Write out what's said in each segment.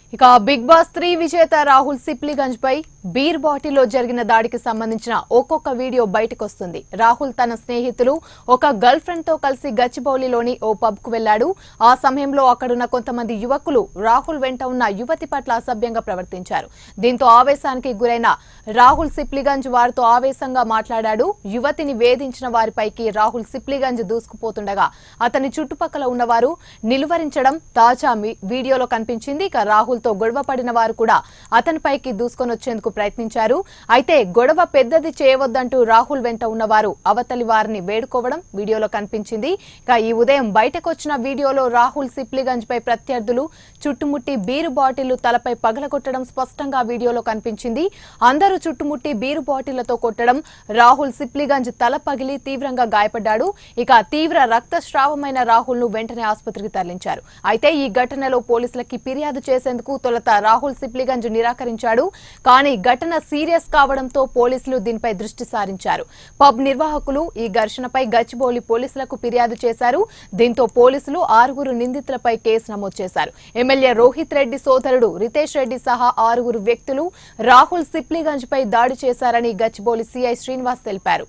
ఇక big Boss three విజేత రాహుల్ సిప్లిగంజ్ పై బీర్ బాటిల్లో జరిగిన దాడికి సంబంధించిన ఒక్కొక్క వీడియో బయటకొస్తుంది రాహుల్ తన స్నేహితులు ఒక గర్ల్ ఫ్రెండ్ తో కలిసి గచ్చిబౌలిలోని ఓ పబ్ కు వెళ్లాడు ఆ సమయంలో అక్కడున్న కొంతమంది యువకులు రాహుల్ వెంట ఉన్న యువతి పట్ల అసభ్యంగా ప్రవర్తించారు దీంతో ఆవేశానికి గురైన రాహుల్ సిప్లిగంజ్ వారితో ఆవేశంగా మాట్లాడాడు యువతిని వేధించిన వారిపైకి రాహుల్ సిప్లిగంజ్ దూసుకుపోతుండగా అతని చుట్టుపక్కల ఉన్నవారు నిలువరించడం తాజా మీ- వీడియోలో కనిపించింది ఇక రాహుల్ తో గొడవ పడిన వారు కూడా అతనిపైకి దూసుకొని వచ్చేందుకు ప్రయత్నించారు అయితే గొడవ పెద్దది చేయవద్దంటూ రాహుల్ వెంట ఉన్నవారు అవతలి వారిని వేడుకోవడం వీడియోలో కనిపించింది ఇక ఈ ఉదయం బయటకు వచ్చిన వీడియోలో రాహుల్ సిప్లిగంజ్ పై ప్రత్యర్థులు చుట్టుముట్టి బీరు బాటిల్ తలపై పగలగొట్టడం స్పష్టంగా వీడియోలో కనిపించింది అందరూ చుట్టుముట్టి బీరు బాటిళ్లతో కొట్టడం రాహుల్ సిప్లిగంజ్ తల పగిలి తీవ్రంగా గాయపడ్డాడు ఇక తీవ్ర రక్తస్రావమైన రాహుల్ ను వెంటనే ఆసుపత్రికి తరలించారు అయితే ఈ ఘటనలో పోలీసులకి ఫిర్యాదు చేసేందుకు తొలుత రాహుల్ సిప్లిగంజ్ నిరాకరించాడు కానీ ఘటన సీరియస్ కావడంతో పోలీసులు దీనిపై దృష్టి సారించారు పబ్ నిర్వాహకులు ఈ ఘర్షణపై గచ్చిబౌలి పోలీసులకు ఫిర్యాదు చేశారు దీంతో పోలీసులు ఆరుగురు నిందితులపై కేసు నమోదు చేశారు ఎమ్మెల్యే రోహిత్ రెడ్డి సోదరుడు రితేష్ రెడ్డి సహా ఆరుగురు వ్యక్తులు రాహుల్ సిప్లిగంజ్ పై దాడి చేశారని గచ్చిబౌలి సీఐ శ్రీనివాస్ తెలిపారు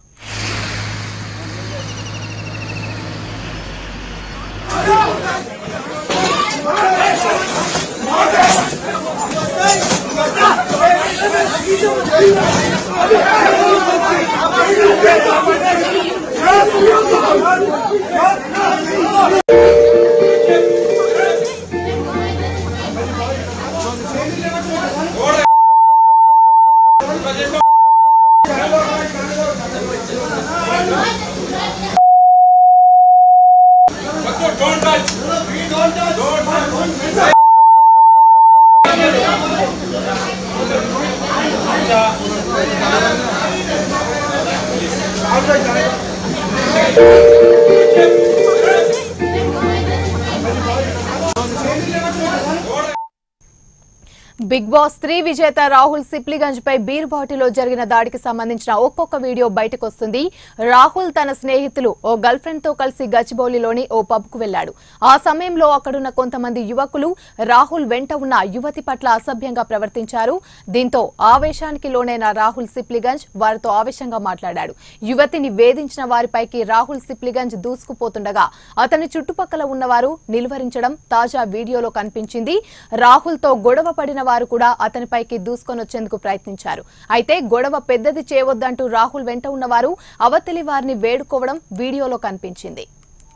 బిగ్ బాస్ త్రీ విజేత రాహుల్ సిప్లిగంజ్ పై బీర్ బాటిలో జరిగిన దాడికి సంబంధించిన ఒక్కొక్క వీడియో బయటకు వస్తుంది రాహుల్ తన స్నేహితులు ఓ గర్ల్ ఫ్రెండ్ తో కలిసి గచ్చిబౌలిలోని ఓ పబ్ కు వెళ్లాడు ఆ సమయంలో అక్కడున్న కొంతమంది యువకులు రాహుల్ వెంట ఉన్న యువతి పట్ల అసభ్యంగా ప్రవర్తించారు దీంతో ఆవేశానికి లోనైన రాహుల్ సిప్లిగంజ్ వారితో ఆవేశంగా మాట్లాడాడు యువతిని వేధించిన వారిపైకి రాహుల్ సిప్లిగంజ్ దూసుకుపోతుండగా అతని చుట్టుపక్కల ఉన్నవారు నిలువరించడం తాజా వీడియోలో కనిపించింది రాహుల్ తో గొడవ పడిన వారు కూడా అతనిపైకి దూసుకొని వచ్చేందుకు ప్రయత్నించారు అయితే గొడవ పెద్దది చేయవద్దంటూ రాహుల్ వెంట ఉన్నవారు అవతలి వారిని వేడుకోవడం వీడియోలో కనిపించింది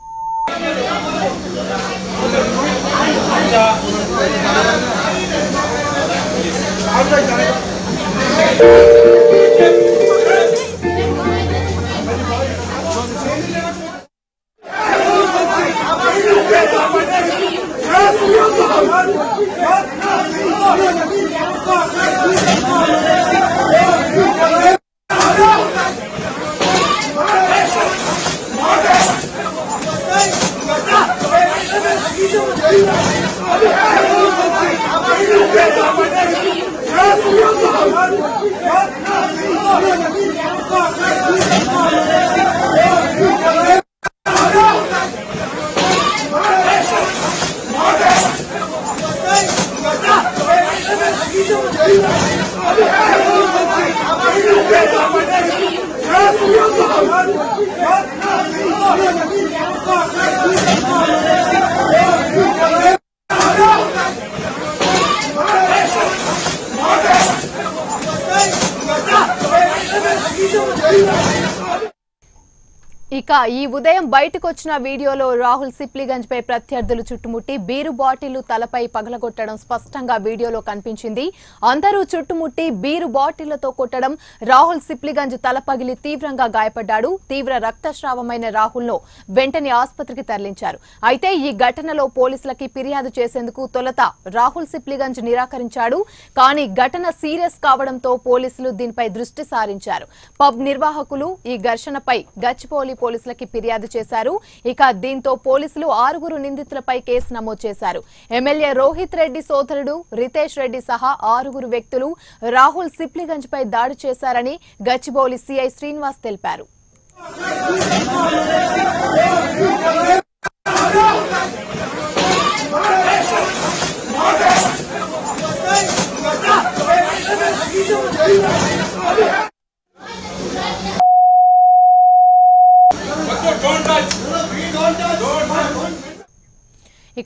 ఇక ఈ ఉదయం బయటకు వచ్చిన వీడియోలో రాహుల్ సిప్లిగంజ్ పై ప్రత్యర్థులు చుట్టుముట్టి బీరు బాటిల్ తలపై పగలగొట్టడం స్పష్టంగా వీడియోలో కనిపించింది అందరూ చుట్టుముట్టి బీరు బాటిళ్లతో కొట్టడం రాహుల్ సిప్లిగంజ్ తల పగిలి తీవ్రంగా గాయపడ్డాడు తీవ్ర రక్తస్రావమైన రాహుల్ ను వెంటనే ఆసుపత్రికి తరలించారు అయితే ఈ ఘటనలో పోలీసులకి ఫిర్యాదు చేసేందుకు తొలుత రాహుల్ సిప్లిగంజ్ నిరాకరించాడు కానీ ఘటన సీరియస్ కావడంతో పోలీసులు దీనిపై దృష్టి సారించారు పబ్ నిర్వాహకులు ఈ ఘర్షణపై గచ్చిపోలి పోలీసులకి ఫిర్యాదు చేశారు ఇక దీంతో పోలీసులు ఆరుగురు నిందితులపై కేసు నమోదు చేశారు ఎమ్మెల్యే రోహిత్ రెడ్డి సోదరుడు రితేష్ రెడ్డి సహా ఆరుగురు వ్యక్తులు రాహుల్ సిప్లిగంజ్ పై దాడి చేశారని గచ్చిబౌలి సీఐ శ్రీనివాస్ తెలిపారు Mother!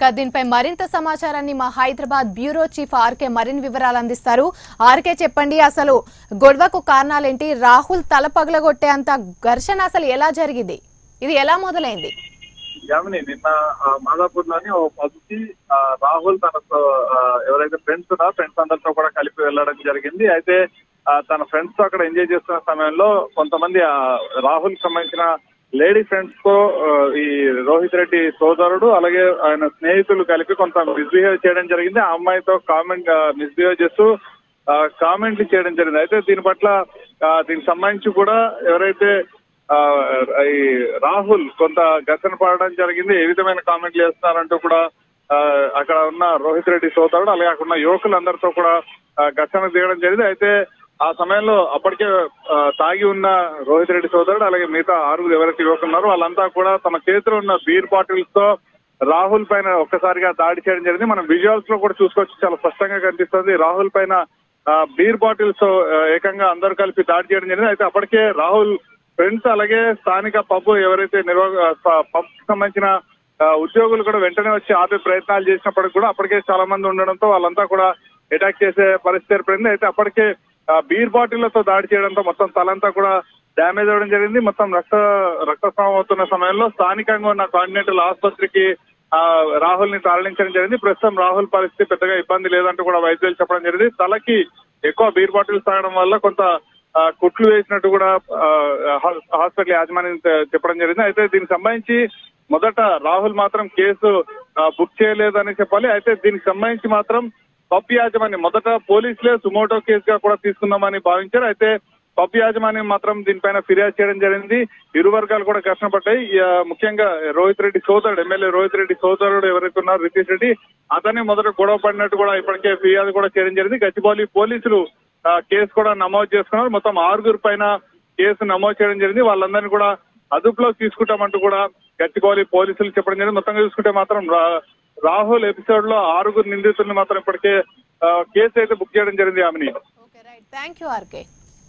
ఇక దీనిపై మరింత సమాచారాన్ని మా హైదరాబాద్ బ్యూరో చీఫ్ ఆర్కే మరిన్ని వివరాలు అందిస్తారు ఆర్కే చెప్పండి అసలు గొడవకు కారణాలేంటి రాహుల్ తల పగలగొట్టే అంత ఘర్షణ అసలు ఎలా జరిగింది ఇది ఎలా మొదలైంది యామిని నిన్న ఆ, మాదాపూర్ లోని ఓ పబ్కి ఆ, రాహుల్ తన సో- ఆ, ఎవరైతే ఫ్రెండ్స్ ఉన్నారో ఫ్రెండ్స్ అందరితో కూడా కలిపి వెళ్ళడం జరిగింది అయితే ఆ, తన ఫ్రెండ్స్ తో అక్కడ ఎంజాయ్ చేస్తున్న సమయంలో కొంతమంది ఆ, రాహుల్ సంబంధించిన లేడీ ఫ్రెండ్స్ తో ఆ, ఈ రోహిత్ రెడ్డి సోదరుడు అలాగే ఆయన స్నేహితులు కలిపి కొంత మిస్బిహేవ్ చేయడం జరిగింది ఆ అమ్మాయితో కామెంట్ మిస్బిహేవ్ చేస్తూ కామెంట్లు చేయడం జరిగింది అయితే దీని పట్ల ఆ, దీనికి సంబంధించి కూడా ఎవరైతే ఆ, ఈ రాహుల్ కొంత ఘర్షణ పడడం జరిగింది ఏ విధమైన కామెంట్లు చేస్తున్నారంటూ కూడా ఆ, అక్కడ ఉన్న రోహిత్ రెడ్డి సోదరుడు అలాగే అక్కడ ఉన్న యువకులందరితో కూడా ఆ, ఘర్షణ దిగడం జరిగింది అయితే ఆ సమయంలో అప్పటికే ఆ, తాగి ఉన్న రోహిత్ రెడ్డి సోదరుడు అలాగే మిగతా ఆరుగురు ఎవరైతే యువకులు ఉన్నారో వాళ్ళంతా కూడా తమ చేతిలో ఉన్న బీర్ బాటిల్స్ తో రాహుల్ పైన ఒక్కసారిగా దాడి చేయడం జరిగింది మనం విజువల్స్ లో కూడా చూసుకోవచ్చు చాలా స్పష్టంగా కనిపిస్తుంది రాహుల్ పైన ఆ, బీర్ బాటిల్స్ తో ఆ, ఏకంగా అందరూ కలిపి దాడి చేయడం జరిగింది అయితే అప్పటికే రాహుల్ ఫ్రెండ్స్ అలాగే స్థానిక పబ్ ఎవరైతే నిర్వాహ పబ్ సంబంధించిన ఆ, ఉద్యోగులు కూడా వెంటనే వచ్చి ఆపే ప్రయత్నాలు చేసినప్పటికి కూడా అప్పటికే చాలా మంది ఉండడంతో వాళ్ళంతా కూడా అటాక్ చేసే పరిస్థితి ఏర్పడింది అయితే అప్పటికే ఆ, బీర్ బాటిళ్లతో దాడి చేయడంతో మొత్తం తలంతా కూడా డ్యామేజ్ అవ్వడం జరిగింది మొత్తం రక్త రక్తస్రావం అవుతున్న సమయంలో స్థానికంగా ఉన్న కాంటినెంటల్ ఆసుపత్రికి ఆ, రాహుల్ ని తరలించడం జరిగింది ప్రస్తుతం రాహుల్ పరిస్థితి పెద్దగా ఇబ్బంది లేదంటూ కూడా వైద్యులు చెప్పడం జరిగింది తలకి ఎక్కువ బీర్ బాటిల్స్ తాగడం వల్ల కొంత ఆ, కుట్లు వేసినట్టు కూడా ఆ, హా- హాస్పిటల్ యాజమాన్యం తె- చెప్పడం జరిగింది అయితే దీనికి సంబంధించి మొదట రాహుల్ మాత్రం కేసు ఆ, బుక్ చేయలేదని చెప్పాలి అయితే దీనికి సంబంధించి మాత్రం పబ్ యాజమాన్యం మొదట పోలీసులే సుమోటో కేసుగా కూడా తీసుకుందామని భావించారు అయితే పబ్ యాజమాన్యం మాత్రం దీనిపైన ఫిర్యాదు చేయడం జరిగింది ఇరు వర్గాలు కూడా ఘర్షణ పడ్డాయి ఆ, ముఖ్యంగా రోహిత్ రెడ్డి సోదరుడు ఎమ్మెల్యే రోహిత్ రెడ్డి సోదరుడు ఎవరైతే ఉన్నారో రితీష్ రెడ్డి అతనే మొదట గొడవ పడినట్టు కూడా ఇప్పటికే ఫిర్యాదు కూడా చేయడం జరిగింది గచ్చిబౌలి పోలీసులు ఆ, కేసు కూడా నమోదు చేసుకున్నారు మొత్తం ఆరుగురు పైన కేసు నమోదు చేయడం జరిగింది వాళ్ళందరినీ కూడా అదుపులోకి తీసుకుంటామంటూ కూడా గచ్చిబౌలి పోలీసులు చెప్పడం జరిగింది మొత్తంగా చూసుకుంటే మాత్రం రా- రాహుల్ ఎపిసోడ్ లో ఆరుగురు నిందితుల్ని మాత్రం ఇప్పటికే ఆ, కేసు అయితే బుక్ చేయడం జరిగింది ఆమెని okay right thank you RK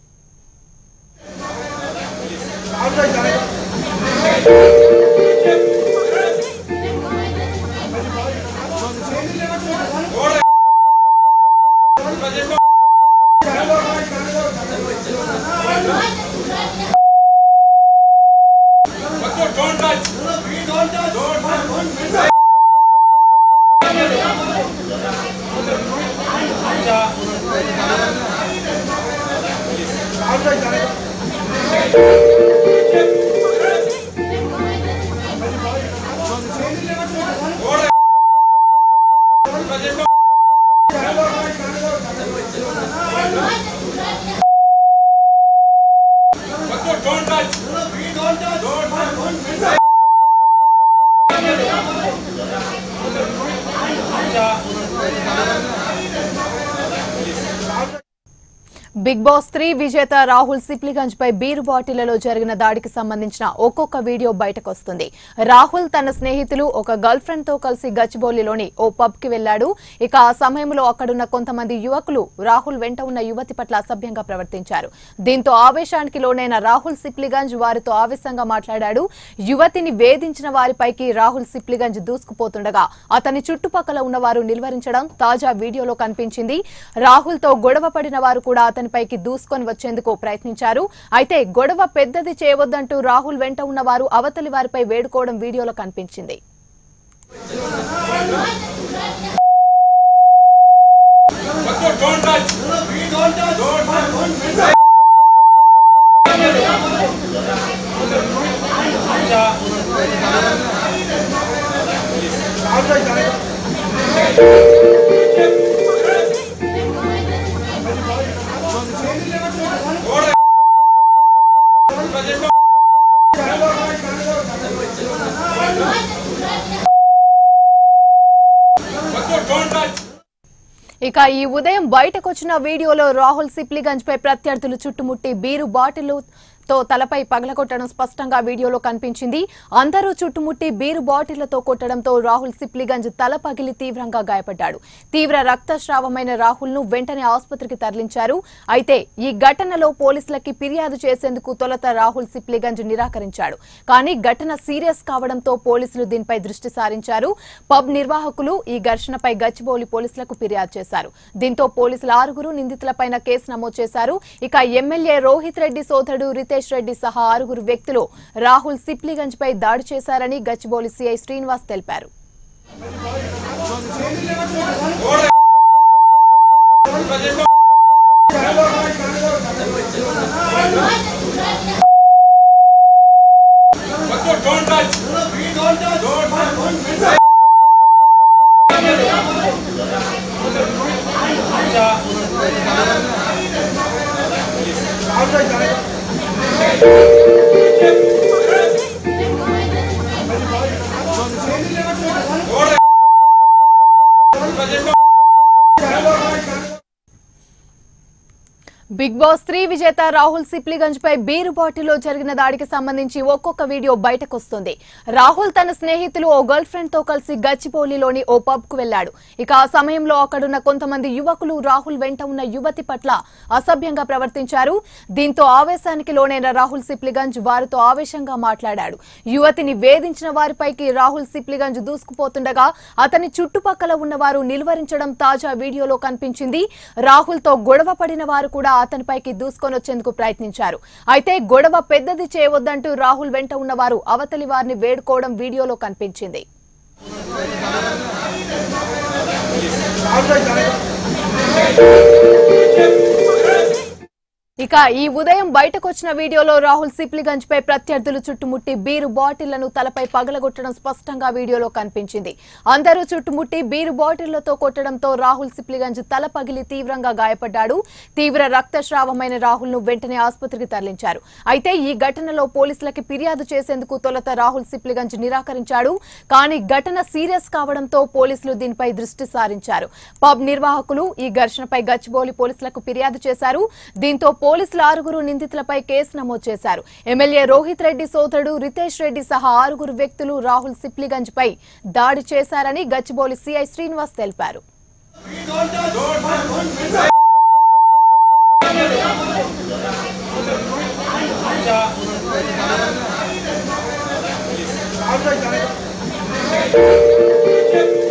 Bigg Boss three విజేత రాహుల్ సిప్లిగంజ్ పై బీరు బాటిళ్లలో జరిగిన దాడికి సంబంధించిన ఒక్కొక్క వీడియో బయటకొస్తుంది రాహుల్ తన స్నేహితులు ఒక గర్ల్ ఫ్రెండ్ తో కలిసి గచ్చిబౌలిలోని ఓ పబ్ కి వెళ్లాడు ఇక ఆ సమయంలో అక్కడున్న కొంతమంది యువకులు రాహుల్ వెంట ఉన్న యువతి పట్ల అసభ్యంగా ప్రవర్తించారు దీంతో ఆవేశానికి లోనైన రాహుల్ సిప్లిగంజ్ వారితో ఆవేశంగా మాట్లాడాడు యువతిని వేధించిన వారిపైకి రాహుల్ సిప్లిగంజ్ దూసుకుపోతుండగా అతని చుట్టుపక్కల ఉన్నవారు నిలువరించడం తాజా వీడియోలో కనిపించింది రాహుల్ తో గొడవ పడిన వారు కూడా అతనిపైకి దూసుకొని వచ్చేందుకు ప్రయత్నించారు అయితే గొడవ పెద్దది చేయవద్దంటూ రాహుల్ వెంట ఉన్న వారు అవతలి వారిపై వేడుకోవడం వీడియోలో కనిపించింది ఇక ఈ ఉదయం బయటకొచ్చిన వీడియోలో రాహుల్ సిప్లిగంజ్ పై ప్రత్యర్థులు చుట్టుముట్టి బీరు బాటిల్ తో తలపై పగలగొట్టడం స్పష్టంగా వీడియోలో కనిపించింది అందరూ చుట్టుముట్టి బీరు బాటిళ్లతో కొట్టడంతో రాహుల్ సిప్లిగంజ్ తల పగిలి తీవ్రంగా గాయపడ్డాడు తీవ్ర రక్తస్రావమైన రాహుల్ ను వెంటనే ఆసుపత్రికి తరలించారు అయితే ఈ ఘటనలో పోలీసులకి ఫిర్యాదు చేసేందుకు తొలుత రాహుల్ సిప్లిగంజ్ నిరాకరించాడు కానీ ఘటన సీరియస్ కావడంతో పోలీసులు దీనిపై దృష్టి సారించారు పబ్ నిర్వాహకులు ఈ ఘర్షణపై గచ్చిబౌలి పోలీసులకు ఫిర్యాదు చేశారు దీంతో పోలీసులు ఆరుగురు నిందితులపైన కేసు నమోదు చేశారు ఇక ఎమ్మెల్యే రోహిత్ రెడ్డి సోదరుడు రితేష్ రెడ్డి సహా ఆరుగురు వ్యక్తులు రాహుల్ సిప్లిగంజ్ పై దాడి చేశారని గచ్చిబౌలి సీఐ శ్రీనివాస్ తెలిపారు Don't touch. Don't touch. Don't touch. Bigg Boss three విజేత రాహుల్ సిప్లిగంజ్ పై బీరు బాటిల్లో జరిగిన దాడికి సంబంధించి ఒక్కొక్క వీడియో బయటకొస్తుంది రాహుల్ తన స్నేహితులు ఓ గర్ల్ ఫ్రెండ్ తో కలిసి గచ్చిబౌలిలోని ఓ పబ్ కు వెళ్లాడు ఇక ఆ సమయంలో అక్కడున్న కొంతమంది యువకులు రాహుల్ వెంట ఉన్న యువతి పట్ల అసభ్యంగా ప్రవర్తించారు దీంతో ఆవేశానికి లోనైన రాహుల్ సిప్లిగంజ్ వారితో ఆవేశంగా మాట్లాడాడు యువతిని వేధించిన వారిపైకి రాహుల్ సిప్లిగంజ్ దూసుకుపోతుండగా అతని చుట్టుపక్కల ఉన్నవారు నిలువరించడం తాజా వీడియోలో కనిపించింది రాహుల్ తో గొడవ పడిన వారు కూడా అతనిపైకి దూసుకొని వచ్చేందుకు ప్రయత్నించారు అయితే గొడవ పెద్దది చేయవద్దంటూ రాహుల్ వెంట ఉన్నవారు అవతలి వారిని వేడుకోవడం వీడియోలో కనిపించింది ఇక ఈ ఉదయం బయటకొచ్చిన వీడియోలో రాహుల్ సిప్లిగంజ్ పై ప్రత్యర్థులు చుట్టుముట్టి బీరు బాటిళ్లను తలపై పగలగొట్టడం స్పష్టంగా వీడియోలో కనిపించింది అందరూ చుట్టుముట్టి బీరు బాటిళ్లతో కొట్టడంతో రాహుల్ సిప్లిగంజ్ తల పగిలి తీవ్రంగా గాయపడ్డాడు తీవ్ర రక్తస్రావమైన రాహుల్ ను వెంటనే ఆసుపత్రికి తరలించారు అయితే ఈ ఘటనలో పోలీసులకి ఫిర్యాదు చేసేందుకు తొలుత రాహుల్ సిప్లిగంజ్ నిరాకరించాడు కానీ ఘటన సీరియస్ కావడంతో పోలీసులు దీనిపై దృష్టి సారించారు పబ్ నిర్వాహకులు ఈ ఘర్షణపై గచ్చిబౌలి పోలీసులకు ఫిర్యాదు చేశారు దీంతో పోలీసులు ఆరుగురు నిందితులపై కేసు నమోదు చేశారు ఎమ్మెల్యే రోహిత్ రెడ్డి సోదరుడు రితేష్ రెడ్డి సహా ఆరుగురు వ్యక్తులు రాహుల్ సిప్లిగంజ్ పై దాడి చేశారని గచ్చిబౌలి సీఐ శ్రీనివాస్ తెలిపారు Don't touch.